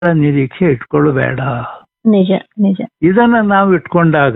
ನಿರೀಕ್ಷೆ ಇಟ್ಕೊಳ್ಬೇಡ ನಿಜ ನಿಜ ಇದನ್ನ ನಾವು ಇಟ್ಕೊಂಡಾಗ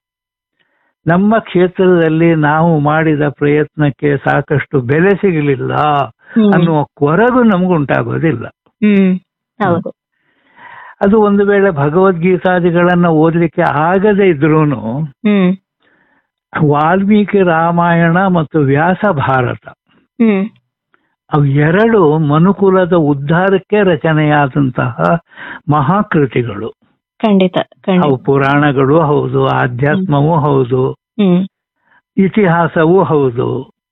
ನಮ್ಮ ಕ್ಷೇತ್ರದಲ್ಲಿ ನಾವು ಮಾಡಿದ ಪ್ರಯತ್ನಕ್ಕೆ ಸಾಕಷ್ಟು ಬೆಲೆ ಸಿಗಲಿಲ್ಲ ಹ್ಮ್. ಅನ್ನುವ ಕೊರಗು ನಮಗುಂಟಾಗೋದಿಲ್ಲ ಹ್ಮ್ ಹೌದು ಅದು ಒಂದು ವೇಳೆ ಭಗವದ್ಗೀತಾದಿಗಳನ್ನ ಓದಲಿಕ್ಕೆ ಆಗದೇ ಇದ್ರೂನು ಹ್ಮ್ ವಾಲ್ಮೀಕಿ ರಾಮಾಯಣ ಮತ್ತು ವ್ಯಾಸ ಭಾರತ ಹ್ಮ್ ಅವು ಎರಡು ಮನುಕುಲದ ಉದ್ಧಾರಕ್ಕೆ ರಚನೆಯಾದಂತಹ ಮಹಾಕೃತಿಗಳು ಖಂಡಿತ ಖಂಡಿತ ಅವು ಪುರಾಣಗಳು ಹೌದು ಆಧ್ಯಾತ್ಮವೂ ಹೌದು ಹ್ಮ್ ಇತಿಹಾಸವೂ ಹೌದು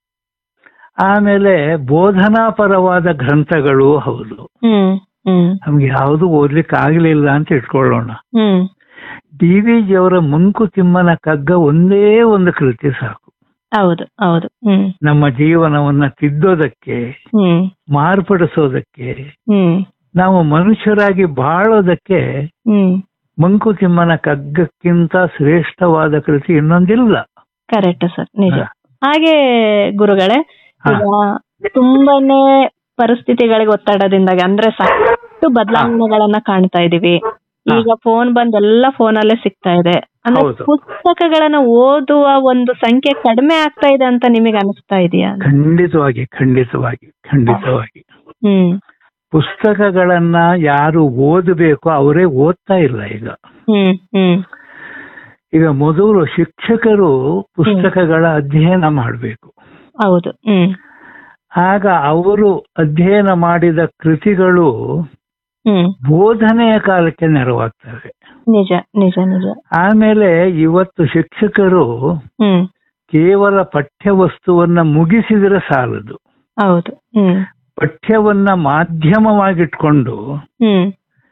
ಆಮೇಲೆ ಬೋಧನಾಪರವಾದ ಗ್ರಂಥಗಳು ಹೌದು ಹ್ಮ್ ಹ್ಮ್ ನಮ್ಗೆ ಯಾವುದು ಓದ್ಲಿಕ್ಕೆ ಆಗ್ಲಿಲ್ಲ ಅಂತ ಇಟ್ಕೊಳ್ಳೋಣ ಹ್ಮ್ ಡಿ ವಿ ಜಿಯವರ ಮುಂಕುತಿಮ್ಮನ ಕಗ್ಗ ಒಂದೇ ಒಂದು ಕೃತಿ ಸಾಕು ಹೌದು ಹೌದು ಹ್ಮ್ ನಮ್ಮ ಜೀವನವನ್ನ ತಿದ್ದೋದಕ್ಕೆ ಹ್ಮ್ ಮಾರ್ಪಡಿಸೋದಕ್ಕೆ ಹ್ಮ್ ನಾವು ಮನುಷ್ಯರಾಗಿ ಬಾಳೋದಕ್ಕೆ ಹ್ಮ್ ಮಂಕುತಿಮ್ಮನ ಕಗ್ಗಕ್ಕಿಂತ ಶ್ರೇಷ್ಠವಾದ ಕೃತಿ ಇನ್ನೊಂದಿಲ್ಲ ಕರೆಕ್ಟ್ ಸರ್ ನಿಜ ಹಾ. ಹಾಗೆ ಗುರುಗಳೇ ಹಾ. ಈಗ ತುಂಬಾನೇ ಪರಿಸ್ಥಿತಿಗಳಿಗೆ ಒತ್ತಡದಿಂದಾಗಿ ಅಂದ್ರೆ ಸಾಕಷ್ಟು ಬದಲಾವಣೆಗಳನ್ನ ಕಾಣ್ತಾ ಇದೀವಿ ಹಾ. ಈಗ ಫೋನ್ ಬಂದ್ ಎಲ್ಲ ಫೋನಲ್ಲೇ ಸಿಗ್ತಾ ಇದೆ ಅಂದ್ರೆ ಹೌದು. ಪುಸ್ತಕಗಳನ್ನ ಓದುವ ಒಂದು ಸಂಖ್ಯೆ ಕಡಿಮೆ ಆಗ್ತಾ ಇದೆ ಅಂತ ನಿಮಗೆ ಅನಿಸ್ತಾ ಇದೆಯಾ ಖಂಡಿತವಾಗಿ ಖಂಡಿತವಾಗಿ ಖಂಡಿತವಾಗಿ ಹ್ಮ್ ಪುಸ್ತಕಗಳನ್ನ ಯಾರು ಓದಬೇಕು ಅವರೇ ಓದ್ತಾ ಇಲ್ಲ ಈಗ ಹ್ಮ್ ಹ್ಮ್ ಈಗ ಮೊದಲು ಶಿಕ್ಷಕರು ಪುಸ್ತಕಗಳ ಅಧ್ಯಯನ ಮಾಡಬೇಕು ಹೌದು ಹ್ಮ್ ಆಗ ಅವರು ಅಧ್ಯಯನ ಮಾಡಿದ ಕೃತಿಗಳು ಹ್ಮ್ ಬೋಧನೆಯ ಕಾಲಕ್ಕೆ ನೆರವಾಗ್ತವೆ ನಿಜ ನಿಜ ನಿಜ ಆಮೇಲೆ ಇವತ್ತು ಶಿಕ್ಷಕರು ಹ್ಮ್ ಕೇವಲ ಪಠ್ಯವಸ್ತುವನ್ನ ಮುಗಿಸಿದ್ರೆ ಸಾಲದು ಹೌದು ಹ್ಮ್ ಪಠ್ಯವನ್ನ ಮಾಧ್ಯಮವಾಗಿಟ್ಕೊಂಡು ಹ್ಮ್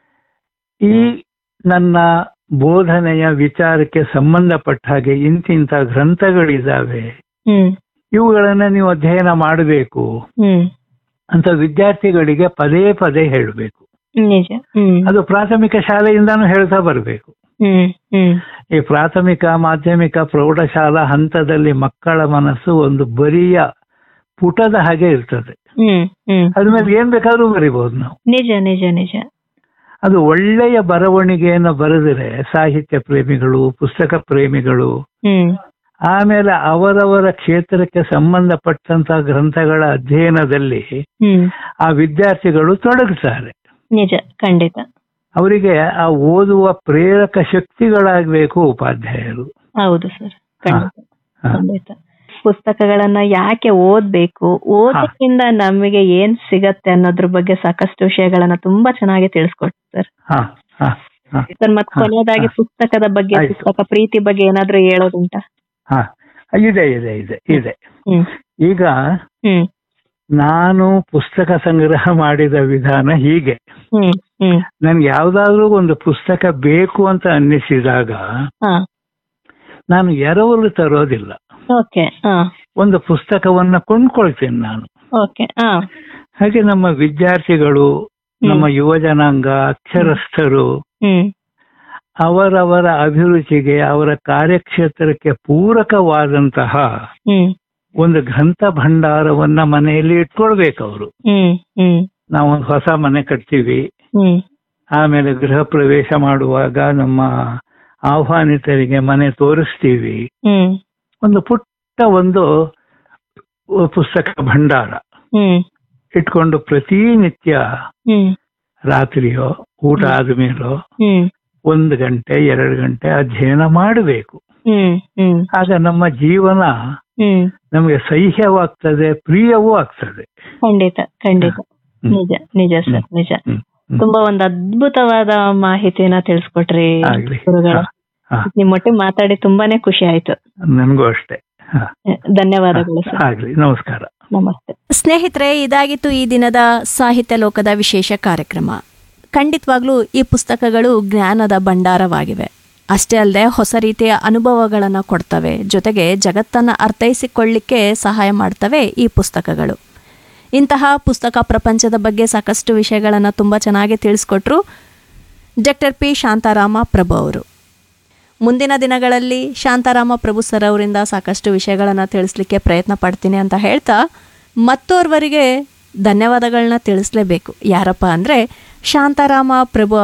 ಈ ನನ್ನ ಬೋಧನೆಯ ವಿಚಾರಕ್ಕೆ ಸಂಬಂಧಪಟ್ಟ ಹಾಗೆ ಇಂತಿಂತ ಗ್ರಂಥಗಳಿದಾವೆ ಹ್ಮ್ ಇವುಗಳನ್ನ ನೀವು ಅಧ್ಯಯನ ಮಾಡಬೇಕು ಹ್ಮ್ ಅಂತ ವಿದ್ಯಾರ್ಥಿಗಳಿಗೆ ಪದೇ ಪದೇ ಹೇಳಬೇಕು ನಿಜ ಹ್ಮ್ ಅದು ಪ್ರಾಥಮಿಕ ಶಾಲೆಯಿಂದಾನು ಹೇಳ್ತಾ ಬರಬೇಕು ಹ್ಮ್ ಹ್ಮ್ ಈ ಪ್ರಾಥಮಿಕ ಮಾಧ್ಯಮಿಕ ಪ್ರೌಢಶಾಲಾ ಹಂತದಲ್ಲಿ ಮಕ್ಕಳ ಮನಸ್ಸು ಒಂದು ಬರಿಯ ಪುಟದ ಹಾಗೆ ಇರ್ತದೆ ಹ್ಮ್ ಹ್ಮ್ ಅದ್ಮೇಲೆ ಏನ್ ಬೇಕಾದ್ರೂ ಬರಿಬಹುದು ನಾವು ನಿಜ ನಿಜ ನಿಜ ಅದು ಒಳ್ಳೆಯ ಬರವಣಿಗೆಯನ್ನು ಬರೆದರೆ ಸಾಹಿತ್ಯ ಪ್ರೇಮಿಗಳು ಪುಸ್ತಕ ಪ್ರೇಮಿಗಳು ಹ್ಮ್ ಆಮೇಲೆ ಅವರವರ ಕ್ಷೇತ್ರಕ್ಕೆ ಸಂಬಂಧಪಟ್ಟಂತಹ ಗ್ರಂಥಗಳ ಅಧ್ಯಯನದಲ್ಲಿ ಹ್ಮ್ ಆ ವಿದ್ಯಾರ್ಥಿಗಳು ತೊಡಗುತ್ತಾರೆ ನಿಜ ಖಂಡಿತ ಅವರಿಗೆ ಆ ಓದುವ ಪ್ರೇರಕ ಶಕ್ತಿಗಳಾಗಬೇಕು ಉಪಾಧ್ಯಾಯರು ಹೌದು ಸರ್ ಖಂಡಿತ ಹಾ. ಖಂಡಿತ ಪುಸ್ತಕಗಳನ್ನ ಯಾಕೆ ಓದ್ಬೇಕು ಓದೋದ್ರಿಂದ ನಮಗೆ ಏನ್ ಸಿಗತ್ತೆ ಅನ್ನೋದ್ರ ಬಗ್ಗೆ ಸಾಕಷ್ಟು ವಿಷಯಗಳನ್ನ ತುಂಬಾ ಚೆನ್ನಾಗಿ ತಿಳಿಸ್ಕೊಡ್ತಾರೆ ಸರ್ ಹಾ ಹಾ ಹಾ ಸರ್ ಮತ್ ಹಾ, ಕೊನೆಯದಾಗಿ ಹಾ. ಪುಸ್ತಕದ ಬಗ್ಗೆ ಆಯ್ತು. ಪುಸ್ತಕ ಪ್ರೀತಿ ಬಗ್ಗೆ ಏನಾದ್ರೂ ಹೇಳೋದುಂಟಾ ಹಾ ಇದೆ ಇದೆ ಇದೆ ಇದೆ ಹ್ಮ್ ಈಗ ಹ್ಮ್ ನಾನು ಪುಸ್ತಕ ಸಂಗ್ರಹ ಮಾಡಿದ ವಿಧಾನ ಹೀಗೆ ಹ್ಮ್ ಹ್ಮ್ ನನ್ಗೆ ಯಾವ್ದಾದ್ರೂ ಒಂದು ಪುಸ್ತಕ ಬೇಕು ಅಂತ ಅನ್ನಿಸಿದಾಗ ಹಾ ನಾನು ಎರವಲು ತರೋದಿಲ್ಲ ಓಕೆ ಹಾ ಒಂದು ಪುಸ್ತಕವನ್ನ ಕೊಂಡ್ಕೊಳ್ತೀನಿ ನಾನು ಓಕೆ ಹಾ ಹಾಗೆ ನಮ್ಮ ವಿದ್ಯಾರ್ಥಿಗಳು ನಮ್ಮ ಯುವ ಜನಾಂಗ ಅಕ್ಷರಸ್ಥರು ಹ್ಮ್ ಅವರವರ ಅಭಿರುಚಿಗೆ ಅವರ ಕಾರ್ಯಕ್ಷೇತ್ರಕ್ಕೆ ಪೂರಕವಾದಂತಹ ಹ್ಮ್ ಒಂದು ಗ್ರಂಥ ಭಂಡಾರವನ್ನ ಮನೆಯಲ್ಲಿ ಇಟ್ಕೊಳ್ಬೇಕು ಅವರು ಹ್ಮ್ ಹ್ಮ್ ನಾವು ಒಂದು ಹೊಸ ಮನೆ ಕಟ್ತೀವಿ ಹ್ಮ್ ಆಮೇಲೆ ಗೃಹ ಪ್ರವೇಶ ಮಾಡುವಾಗ ನಮ್ಮ ಆಹ್ವಾನಿತರಿಗೆ ಮನೆ ತೋರಿಸ್ತೀವಿ ಹ್ಮ್ ಒಂದು ಪುಟ್ಟ ಒಂದು ಪುಸ್ತಕ ಭಂಡಾರ ಹ್ಮ್ ಇಟ್ಕೊಂಡು ಪ್ರತಿನಿತ್ಯ ಹ್ಮ್ ರಾತ್ರಿಯೋ ಊಟ ಆದ್ಮೇಲೋ ಹ್ಮ್ ಒಂದು ಗಂಟೆ ಎರಡು ಗಂಟೆ ಅಧ್ಯಯನ ಮಾಡಬೇಕು ಹ್ಮ್ ಹ್ಮ್ ಆಗ ನಮ್ಮ ಜೀವನ ಹ್ಮ್ ನಮಗೆ ಸಹ್ಯವಾಗ್ತದೆ ಪ್ರಿಯವೂ ಆಗ್ತದೆ ಖಂಡಿತ ಖಂಡಿತ ಹ್ಮ್. ನಿಜ ನಿಜ ಸರ್ ನಿಜ ಹ್ಮ್, ಹ್ಮ್. ತುಂಬಾ ಒಂದು ಅದ್ಭುತವಾದ ಮಾಹಿತಿನ ತಿಳಿಸ್ಕೊಟ್ರಿ ಆಗ್ಲಿ ಗುರುಗಳ ಹಾ, ಹಾ. ನಿಮ್ಮೊಟ್ಟಿಗೆ ಮಾತಾಡಿ ತುಂಬಾನೇ ಖುಷಿ ಆಯ್ತು ನನ್ಗೂ ಅಷ್ಟೇ ಹಾ. ಧನ್ಯವಾದಗಳು ಸರ್ ಆಗ್ಲಿ ನಮಸ್ಕಾರ ನಮಸ್ತೆ ಸ್ನೇಹಿತರೆ ಇದಾಗಿತ್ತು ಈ ದಿನದ ಸಾಹಿತ್ಯ ಲೋಕದ ವಿಶೇಷ ಕಾರ್ಯಕ್ರಮ ಖಂಡಿತವಾಗ್ಲೂ ಈ ಪುಸ್ತಕಗಳು ಜ್ಞಾನದ ಭಂಡಾರವಾಗಿವೆ ಅಷ್ಟೇ ಅಲ್ಲದೆ ಹೊಸ ರೀತಿಯ ಅನುಭವಗಳನ್ನು ಕೊಡ್ತವೆ ಜೊತೆಗೆ ಜಗತ್ತನ್ನು ಅರ್ಥೈಸಿಕೊಳ್ಳಿಕ್ಕೆ ಸಹಾಯ ಮಾಡ್ತವೆ ಈ ಪುಸ್ತಕಗಳು ಇಂತಹ ಪುಸ್ತಕ ಪ್ರಪಂಚದ ಬಗ್ಗೆ ಸಾಕಷ್ಟು ವಿಷಯಗಳನ್ನು ತುಂಬ ಚೆನ್ನಾಗಿ ತಿಳಿಸ್ಕೊಟ್ರು ಡಾಕ್ಟರ್ ಪಿ ಶಾಂತಾರಾಮ ಪ್ರಭು ಅವರು ಮುಂದಿನ ದಿನಗಳಲ್ಲಿ ಶಾಂತಾರಾಮ ಪ್ರಭು ಸರ್ ಅವರಿಂದ ಸಾಕಷ್ಟು ವಿಷಯಗಳನ್ನು ತಿಳಿಸ್ಲಿಕ್ಕೆ ಪ್ರಯತ್ನ ಪಡ್ತೀನಿ ಅಂತ ಹೇಳ್ತಾ ಮತ್ತೋರ್ವರಿಗೆ ಧನ್ಯವಾದಗಳನ್ನ ತಿಳಿಸ್ಲೇಬೇಕು ಯಾರಪ್ಪ ಅಂದರೆ ಶಾಂತಾರಾಮ ಪ್ರಭು